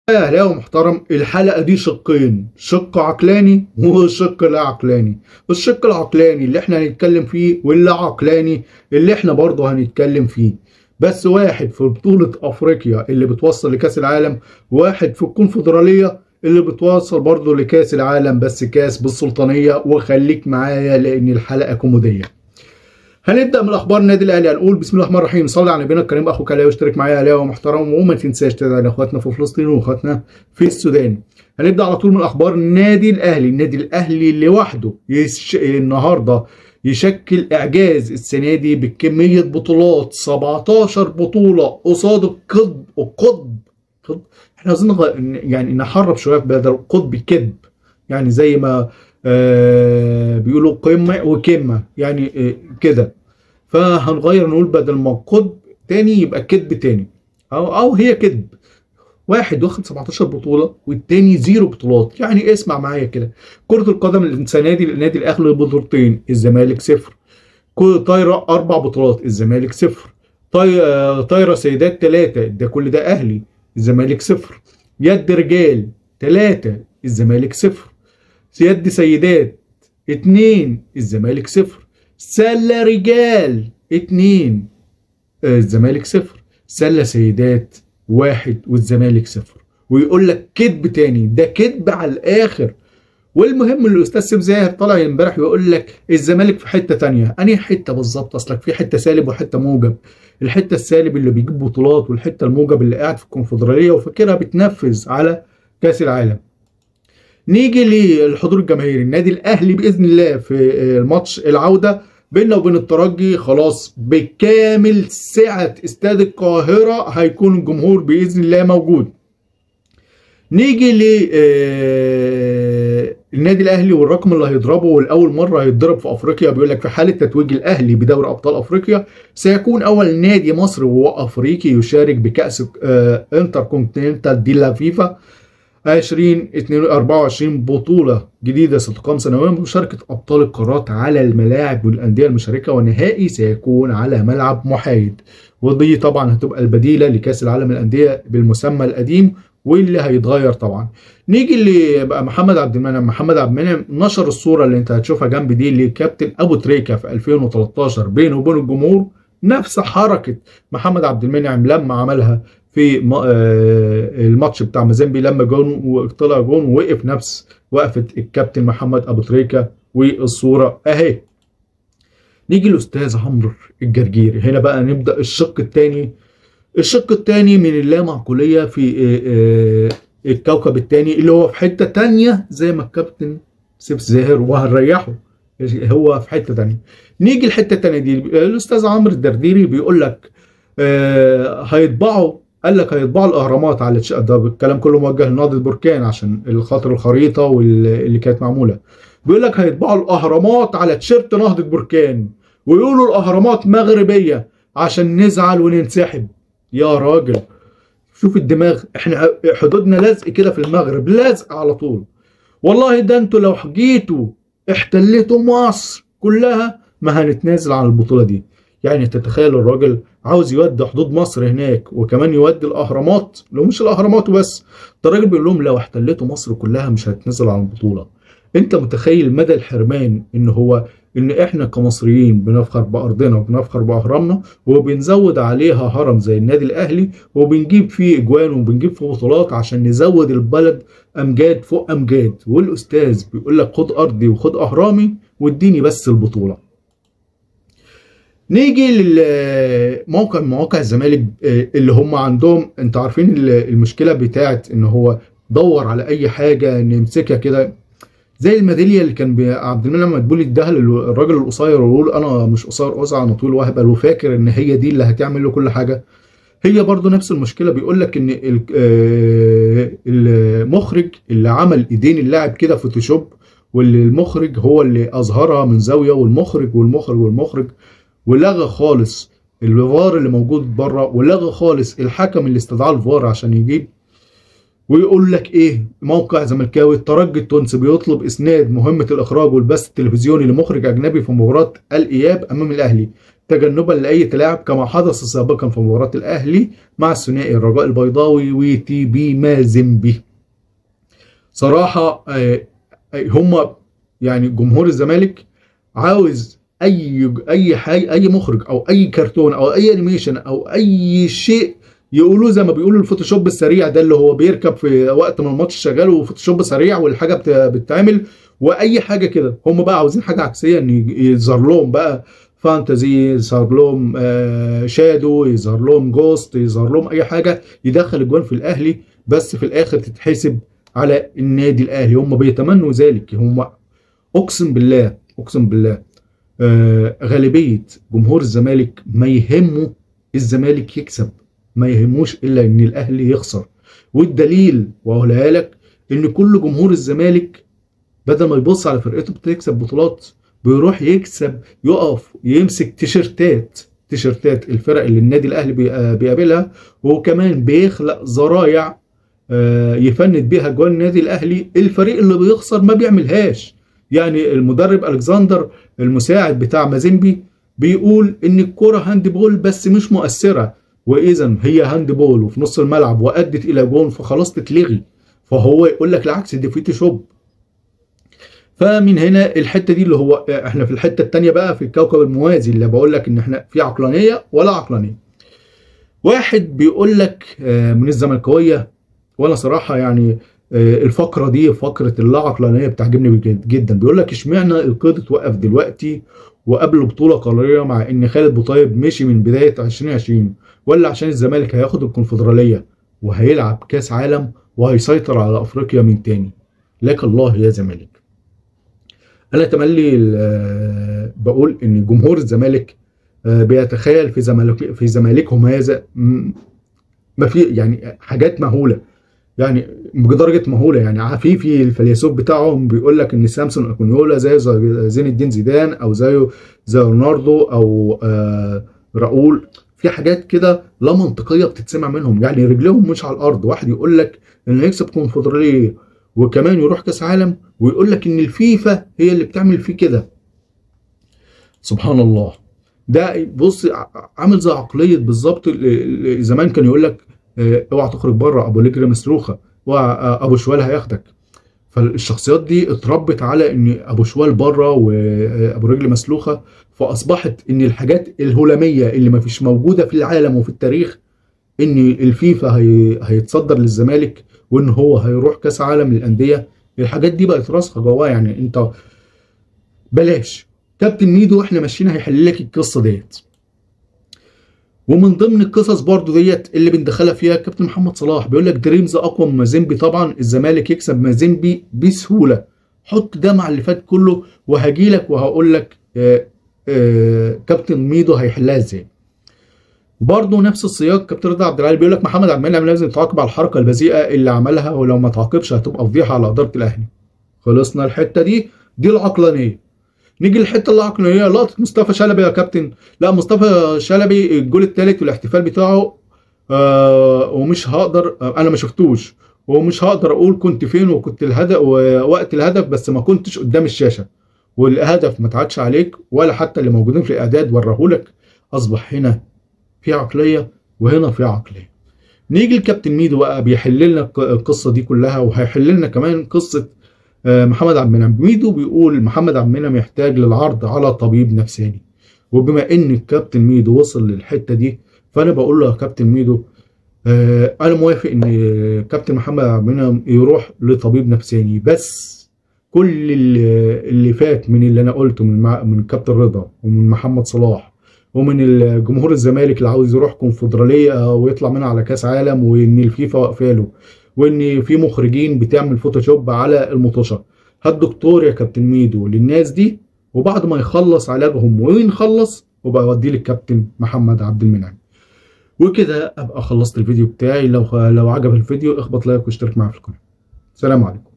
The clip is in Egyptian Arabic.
يا اهلاوي محترم الحلقه دي شقين شق عقلاني وشق لا عقلاني الشق العقلاني اللي احنا هنتكلم فيه واللا عقلاني اللي احنا برضه هنتكلم فيه بس واحد في بطوله افريقيا اللي بتوصل لكاس العالم واحد في الكونفدراليه اللي بتوصل برضه لكاس العالم بس كاس بالسلطانيه وخليك معايا لان الحلقه كوميديه هنبدا من اخبار النادي الاهلي هنقول بسم الله الرحمن الرحيم صلي على نبينا الكريم اخوك الاهلي واشترك معايا اهلاوي ومحترم وما تنساش تدعي لاخواتنا في فلسطين واخواتنا في السودان هنبدا على طول من اخبار النادي الاهلي النادي الاهلي لوحده يش... النهارده يشكل اعجاز السنه دي بكميه بطولات 17 بطوله قصاد القطب القطب قطب احنا عايزين نغ... يعني نحرب شويه بدل القطب كذب يعني زي ما آه بيقولوا قمه وكمه يعني آه كده فهنغير نقول بدل ما قطب تاني يبقى كذب تاني او او هي كذب واحد واخد 17 بطوله والتاني زيرو بطولات يعني اسمع معايا كده كره القدم السنه دي النادي الاهلي بطولتين الزمالك صفر طايره اربع بطولات الزمالك صفر طاي... طايره سيدات ثلاثه ده كل ده اهلي الزمالك صفر يد رجال ثلاثه الزمالك صفر يد سيدات اتنين الزمالك صفر سله رجال اتنين الزمالك صفر سله سيدات واحد والزمالك صفر ويقول لك كذب تاني ده كذب على الاخر والمهم ان الاستاذ سيف زاهر طلع امبارح ويقول لك الزمالك في حته تانية انهي حته بالظبط اصلك في حته سالب وحته موجب الحته السالب اللي بيجيب بطولات والحته الموجب اللي قاعد في الكونفدراليه وفاكرها بتنفذ على كاس العالم نيجي للحضور الجماهيري النادي الاهلي باذن الله في الماتش العوده بيننا وبين الترجي خلاص بكامل سعه استاد القاهره هيكون الجمهور باذن الله موجود نيجي ل النادي الاهلي والرقم اللي هيضربه والاول مره هيتضرب في افريقيا بيقول لك في حاله تتويج الاهلي بدوري ابطال افريقيا سيكون اول نادي مصري وهو افريقي يشارك بكاس انتر كونتيننتال دي لا فيفا 20 24 بطولة جديدة ستقام سنويا بمشاركة أبطال القارات على الملاعب والأندية المشاركة والنهائي سيكون على ملعب محايد ودي طبعا هتبقى البديلة لكأس العالم الأندية بالمسمى القديم واللي هيتغير طبعا نيجي اللي بقى محمد عبد المنعم محمد عبد المنعم نشر الصورة اللي انت هتشوفها جنب دي لكابتن أبو تريكة في 2013 بينه وبين الجمهور نفس حركة محمد عبد المنعم لما عملها في الماتش بتاع مازيمبي لما جون وطلع جون ووقف نفس وقفه الكابتن محمد ابو تريكه والصوره اهي نيجي الاستاذ عمرو الجرجيري هنا بقى نبدا الشق الثاني الشق الثاني من اللامعقوليه في الكوكب الثاني اللي هو في حته ثانيه زي ما الكابتن سيف زاهر وهنريحه هو في حته ثانيه نيجي الحته الثانيه دي الاستاذ عمرو الدرديري بيقول لك آه هيطبعوا قال لك هيطبعوا الاهرامات على ده الكلام كله موجه لنهضه بركان عشان خاطر الخريطه واللي كانت معموله بيقول لك هيطبعوا الاهرامات على تيشيرت نهضه بركان ويقولوا الاهرامات مغربيه عشان نزعل وننسحب يا راجل شوف الدماغ احنا حدودنا لزق كده في المغرب لزق على طول والله ده انتوا لو جيتوا احتلتوا مصر كلها ما هنتنازل عن البطوله دي يعني تتخيل الراجل عاوز يودي حدود مصر هناك وكمان يودي الاهرامات لو مش الاهرامات وبس ده الراجل بيقول لهم لو احتلتوا مصر كلها مش هتنزل عن البطوله انت متخيل مدى الحرمان ان هو ان احنا كمصريين بنفخر بارضنا وبنفخر باهرامنا وبنزود عليها هرم زي النادي الاهلي وبنجيب فيه اجوان وبنجيب فيه بطولات عشان نزود البلد امجاد فوق امجاد والاستاذ بيقول لك خد ارضي وخد اهرامي واديني بس البطوله نيجي للموقع مواقع الزمالك اللي هم عندهم انت عارفين المشكله بتاعت ان هو دور على اي حاجه نمسكها كده زي الميداليه اللي كان عبد المنعم مدبولي اداها للراجل القصير ويقول انا مش قصير قصع انا طويل وهبل وفاكر ان هي دي اللي هتعمل له كل حاجه هي برضو نفس المشكله بيقول لك ان المخرج اللي عمل ايدين اللاعب كده فوتوشوب واللي المخرج هو اللي اظهرها من زاويه والمخرج والمخرج والمخرج ولغى خالص الفار اللي موجود بره ولغى خالص الحكم اللي استدعاه الفار عشان يجيب ويقول لك ايه موقع زملكاوي الترجي التونسي بيطلب اسناد مهمه الاخراج والبث التلفزيوني لمخرج اجنبي في مباراه الاياب امام الاهلي تجنبا لاي تلاعب كما حدث سابقا في مباراه الاهلي مع الثنائي الرجاء البيضاوي وتي بي مازيمبي صراحه آه هم يعني جمهور الزمالك عاوز اي اي حاجه اي مخرج او اي كرتون او اي انيميشن او اي شيء يقولوا زي ما بيقولوا الفوتوشوب السريع ده اللي هو بيركب في وقت ما الماتش شغال وفوتوشوب سريع والحاجه بتتعمل واي حاجه كده هم بقى عاوزين حاجه عكسيه ان يظهر لهم بقى فانتزي يظهر لهم آه شادو يظهر لهم جوست يظهر لهم اي حاجه يدخل الجوان في الاهلي بس في الاخر تتحسب على النادي الاهلي هم بيتمنوا ذلك هم اقسم بالله اقسم بالله آه غالبيه جمهور الزمالك ما يهمه الزمالك يكسب ما يهموش الا ان الاهلي يخسر والدليل واقولها لك ان كل جمهور الزمالك بدل ما يبص على فرقته بتكسب بطولات بيروح يكسب يقف يمسك تيشرتات تيشرتات الفرق اللي النادي الاهلي بيقابلها وكمان بيخلق زرايع يفند بيها جوان النادي الاهلي الفريق اللي بيخسر ما بيعملهاش يعني المدرب الكسندر المساعد بتاع مازيمبي بيقول ان الكرة هاند بول بس مش مؤثره واذا هي هاند بول وفي نص الملعب وادت الى جون فخلاص تتلغي فهو يقول لك العكس دي فوتوشوب فمن هنا الحته دي اللي هو احنا في الحته الثانيه بقى في الكوكب الموازي اللي بقول لك ان احنا في عقلانيه ولا عقلانيه واحد بيقول لك من الزملكاويه وانا صراحه يعني الفقره دي فقره اللا عقلانيه بتعجبني جدا بيقول لك اشمعنى القيد اتوقف دلوقتي وقبل بطوله قاريه مع ان خالد بوطيب مشي من بدايه 2020 ولا عشان الزمالك هياخد الكونفدراليه وهيلعب كاس عالم وهيسيطر على افريقيا من تاني لك الله يا زمالك انا تملي بقول ان جمهور الزمالك بيتخيل في زمالك في زمالكهم هذا ما في يعني حاجات مهوله يعني بدرجه مهوله يعني عفيفي الفيلسوف بتاعهم بيقول لك ان سامسون اكونيولا زي زين الدين زيدان او زيه زي رونالدو او آه راؤول في حاجات كده لا منطقيه بتتسمع منهم يعني رجليهم مش على الارض واحد يقول لك انه يكسب كونفدراليه وكمان يروح كاس عالم ويقول لك ان الفيفا هي اللي بتعمل فيه كده سبحان الله ده بص عامل زي عقليه بالظبط زمان كان يقول لك اوعى تخرج بره ابو رجل مسلوخه وابو شوال هياخدك فالشخصيات دي اتربت على ان ابو شوال بره وابو رجل مسلوخه فاصبحت ان الحاجات الهلاميه اللي ما فيش موجوده في العالم وفي التاريخ ان الفيفا هي هيتصدر للزمالك وان هو هيروح كاس عالم للانديه الحاجات دي بقت راسخه جواه يعني انت بلاش كابتن ميدو احنا ماشيين هيحل لك القصه ديت ومن ضمن القصص برضو ديت اللي بندخلها فيها كابتن محمد صلاح بيقول لك دريمز اقوى من مازيمبي طبعا الزمالك يكسب مازيمبي بسهوله حط ده مع اللي فات كله وهجي لك وهقول لك آآ آآ كابتن ميدو هيحلها ازاي برضه نفس السياق كابتن رضا عبد العال بيقول لك محمد عبد المنعم لازم يتعاقب على الحركه البذيئه اللي عملها ولو ما تعاقبش هتبقى فضيحه على اداره الاهلي خلصنا الحته دي دي العقلانيه نيجي للحته العقلانيه لقطه مصطفى شلبي يا كابتن لا مصطفى شلبي الجول الثالث والاحتفال بتاعه آه ومش هقدر آه انا ما شفتوش ومش هقدر اقول كنت فين وكنت الهدف ووقت الهدف بس ما كنتش قدام الشاشه والهدف ما تعادش عليك ولا حتى اللي موجودين في الاعداد ورهولك اصبح هنا في عقليه وهنا في عقليه نيجي لكابتن ميدو بقى بيحل لنا القصه دي كلها وهيحل لنا كمان قصه محمد عبد المنعم ميدو بيقول محمد عبد المنعم يحتاج للعرض على طبيب نفساني وبما ان الكابتن ميدو وصل للحته دي فانا بقول له يا كابتن ميدو آه انا موافق ان كابتن محمد عبد المنعم يروح لطبيب نفساني بس كل اللي, اللي فات من اللي انا قلته من من كابتن رضا ومن محمد صلاح ومن جمهور الزمالك اللي عاوز يروح كونفدراليه ويطلع منها على كاس عالم وان الفيفا واقفه له وان في مخرجين بتعمل فوتوشوب على المطوشه هات دكتور يا كابتن ميدو للناس دي وبعد ما يخلص علاجهم ونخلص وبقى اوديه للكابتن محمد عبد المنعم وكده ابقى خلصت الفيديو بتاعي لو لو عجب الفيديو اخبط لايك واشترك معايا في القناه سلام عليكم